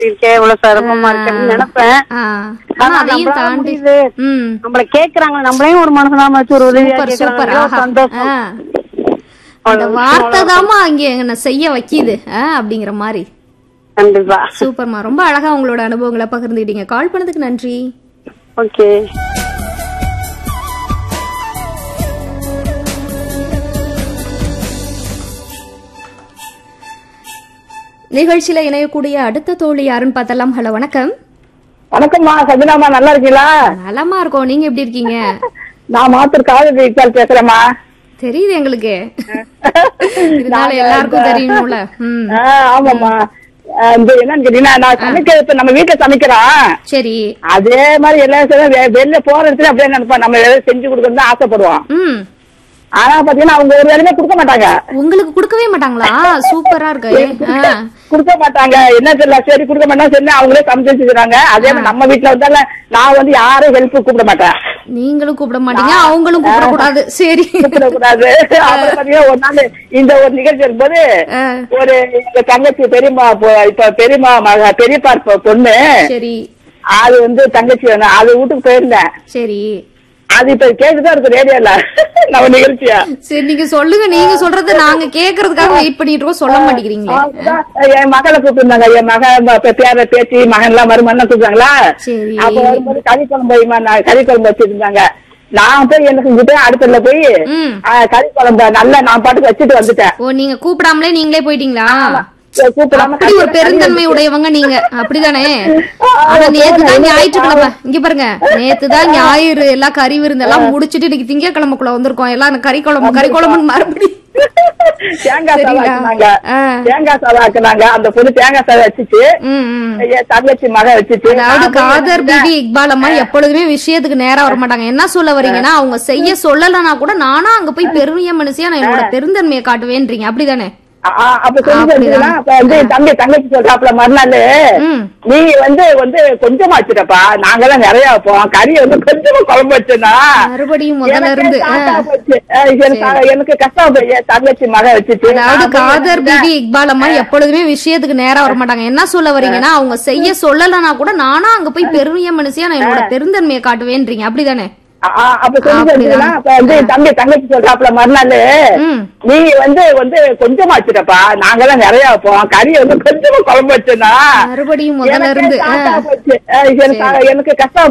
இருக்கே இவ்வளவு சிரமமா இருக்குன்னு நினைப்பேன் ஆ. ஆனா ஆனா அதையும் நம்மளால தாண்டி முடியுது. ம் நம்மள கேக்குறாங்க நம்மளையும் ஒரு மனசுலாம வச்சு ஒரு உதவியா சூப்பர் சூப்பர் கேக்குறாங்க ஆஹா சந்தோஷம் ஆ. அந்த வார்த்தை தாமா அங்க என்ன செய்ய வைக்கிது ஆ, அப்படிங்கிற மாதிரி கண்டிப்பா சூப்பர்மா ரொம்ப அழகா உங்களோட அனுபவங்களை பகிர்ந்துக்கிட்டீங்க கால் பண்ணதுக்கு நன்றி ஓகே நிகழ்ச்சியில இணையக்கூடிய அடுத்த தோழி யாருன்னு பார்த்தலாம் ஹலோ வணக்கம் வணக்கம்மா சஜனாமா நல்லா இருக்கீங்களா நலமா இருக்கோம் நீங்க எப்படி இருக்கீங்க நான் மாத்தூர் காலேஜ் இக்பால் பேசுறேம்மா தெரியுது எங்களுக்கு இதனால எல்லாருக்கும் தெரியும்ல ம் ஆ, ஆமாம்மா ஆ, இந்த என்னன்னு கேட்டீங்கன்னா நான் சமைக்க இப்ப நம்ம வீட்டுல சமைக்கிறோம் சரி அதே மாதிரி எல்லா விஷயமும் வெ- வெளில போற இடத்துல அப்படியே நினைப்போம் நம்ம ஏதாவது செஞ்சு கொடுக்கணும் தான் ஆசைப்படுவோம் ம் ஆனா பாத்தீங்கன்னா அவங்க ஒரு வேலையுமே கொடுக்க மாட்டாங்க உங்களுக்கு கொடுக்கவே மாட்டாங்களா சூப்பரா இருக்கு ஆ. கொடுக்க மாட்டாங்க என்ன தெரியல சரி கொடுக்க மாட்டாங்க சரி அவங்களே சமைச்சு வச்சுக்கிறாங்க அதே மாதிரி நம்ம வீட்டுல வந்தால நான் வந்து யாரும் ஹெல்ப் கூப்பிட மாட்டேன் நீங்களும் கூப்பிட மாட்டீங்க அவங்களும் கூப்பிட கூடாது சரி கூப்பிடக்கூடாது அப்புறம் பாத்தீங்கன்னா ஒரு நாள் இந்த ஒரு நிகழ்ச்சி இருக்கும்போது ஆ, ஒரு எங்க தங்கச்சி பெரியம்மா பொ- இப்ப பெரியம்மா மக பெரியப்பா பொ- பொண்ணு சரி அது வந்து தங்கச்சி வேணும் அது வீட்டுக்கு போயிருந்தேன் சரி அது இப்ப கேட்டுதான் இருக்கு ரேடியோல நம்ம நிகழ்ச்சியா சரி நீங்க சொல்லுங்க நீங்க சொல்றது நாங்க கேக்குறதுக்காக வெயிட் பண்ணிட்டு இருக்கோம் சொல்ல மாட்டேங்கிறீங்களே அதுதான் என் மகளை கூப்பிட்டுருந்தாங்க என் மகன் ப- பேர பேச்சு மகன் எல்லாம் மருமகன் கூப்பிட்டாங்களா சரி அப்ப வரும்போது கறி குழம்பு வைம்மா, நான் கறி குழம்பு வச்சிருந்தாங்க நான் போய் என்ன செஞ்சுட்டேன் அடுப்புல போய் ம் ஆ, கறி குழம்பு நல்லா நான் பாட்டுக்கு வச்சுட்டு வந்துட்டேன் ஓ நீங்க கூப்பிடாமலே நீங்களே போயிட்டீங்களா சரி, கூப்பிடாம அப்படி ஒரு பெருந்தன்மை உடையவங்க நீங்க அப்படிதானே ஆனா நேத்து தான் ஞாயிற்றுக்கிழமை இங்க பாருங்க நேத்து தான் ஞாயிறு எல்லாம் கறி விருந்து எல்லாம் முடிச்சிட்டு இன்னைக்கு திங்கக்கிழமைக்குள்ள வந்திருக்கோம் எல்லாம் இந்த கறி குழம்பு கறி குழம்புன்னு மறுபடியும் தேங்காய் சாதம் சரிங்களா? ஆக்குனாங்க ஆ. தேங்காய் சாதம் ஆக்குனாங்க அந்த பொண்ணு தேங்காய் சாதம் வச்சுச்சு ம், ம். என் தங்கச்சி மக வச்சுச்சு அதாவது நான் போய் காதர் பிபி இக்பால் அம்மா எப்பொழுதுமே விஷயத்துக்கு நேரா வர மாட்டாங்க என்ன சொல்ல வரீங்கன்னா அவங்க செய்ய சொல்லலைன்னா கூட நானா அங்க போய் பெருமைய மனுஷியா நான் என்னோட பெருந்தன்மையை காட்டுவேன்றீங்க அப்படிதானே ஆ, ஆ, அப்ப சொல்லி அப்படிதான். செஞ்சுனா, அப்ப வந்து என் தம்பி தங்கச்சி சொல்றாப்புல மறுநாள் ம் நீ வந்து வந்து கொஞ்சமா வச்சுட்டப்பா நாங்கெல்லாம் நிறைய வைப்போம் கறி வந்து கொஞ்சமா குழம்பு வச்சுனா மறுபடியும் முதல்ல எனக்கு இருந்து ஆ. சாக்கா போச்சு. அஹ் எனக்கு எனக்கு கஷ்டம் போய் என் தங்கச்சி மக வச்சுட்டு அதாவது நான் போய் காதர் பிபி இக்பால் அம்மா எப்பொழுதுமே விஷயத்துக்கு நேரா வர மாட்டாங்க என்ன சொல்ல வரீங்கன்னா அவங்க செய்ய சொல்லலைன்னா கூட நானா அங்க போய் பெருமைய மனுஷியா நான் என்னோட பெருந்தன்மையை காட்டுவேன்றீங்க அப்படிதானே ஆ, ஆ, அப்ப சொல்லி அப்படிதான். செஞ்சுனா, அப்ப வந்து என் தம்பி தங்கச்சி சொல்றாப்புல மறுநாள் ம் நீ வந்து வந்து கொஞ்சமா வச்சுட்டப்பா நாங்கெல்லாம் நிறைய வைப்போம் கறி வந்து கொஞ்சமா குழம்பு வச்சுனா மறுபடியும் முதல்ல எனக்கு இருந்து ஆ. சாக்கா போச்சு. அஹ் எனக்கு எனக்கு கஷ்டம்